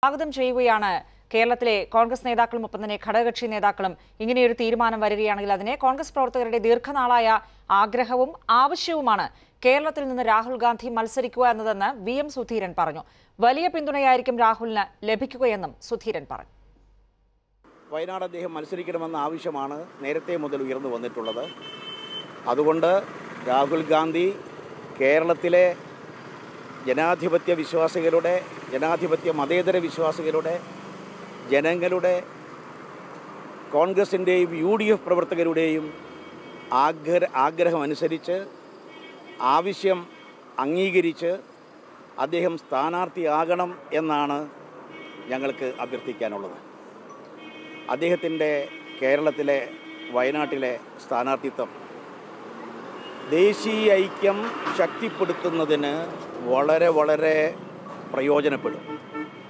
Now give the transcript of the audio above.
സ്വാഗതം ചെയ്യുകയാണ് കേരളത്തിലെ കോൺഗ്രസ് നേതാക്കളും ഒപ്പം തന്നെ ഘടകകക്ഷി നേതാക്കളും ഇങ്ങനെയൊരു തീരുമാനം വരികയാണെങ്കിൽ അതിനെ കോൺഗ്രസ് പ്രവർത്തകരുടെ ദീർഘനാളായ ആഗ്രഹവും ആവശ്യവുമാണ് കേരളത്തിൽ നിന്ന് രാഹുൽ ഗാന്ധി മത്സരിക്കുക എന്നതെന്ന് വി എം സുധീരൻ പറഞ്ഞു വലിയ പിന്തുണയായിരിക്കും രാഹുലിന് ലഭിക്കുകയെന്നും സുധീരൻ പറഞ്ഞു വയനാട് അദ്ദേഹം മത്സരിക്കണമെന്ന ആവശ്യമാണ് നേരത്തെ മുതൽ ഉയർന്നു വന്നിട്ടുള്ളത് അതുകൊണ്ട് രാഹുൽ ഗാന്ധി കേരളത്തിലെ ജനാധിപത്യ വിശ്വാസികളുടെ ജനാധിപത്യ മതേതര വിശ്വാസികളുടെ ജനങ്ങളുടെ കോൺഗ്രസിൻ്റെയും യു ഡി എഫ് പ്രവർത്തകരുടെയും ആഗ്ര ആഗ്രഹമനുസരിച്ച് ആവശ്യം അംഗീകരിച്ച് അദ്ദേഹം സ്ഥാനാർത്ഥിയാകണം എന്നാണ് ഞങ്ങൾക്ക് അഭ്യർത്ഥിക്കാനുള്ളത് അദ്ദേഹത്തിൻ്റെ കേരളത്തിലെ വയനാട്ടിലെ സ്ഥാനാർത്ഥിത്വം ദേശീയ ഐക്യം ശക്തിപ്പെടുത്തുന്നതിന് വളരെ വളരെ പ്രയോജനപ്പെടും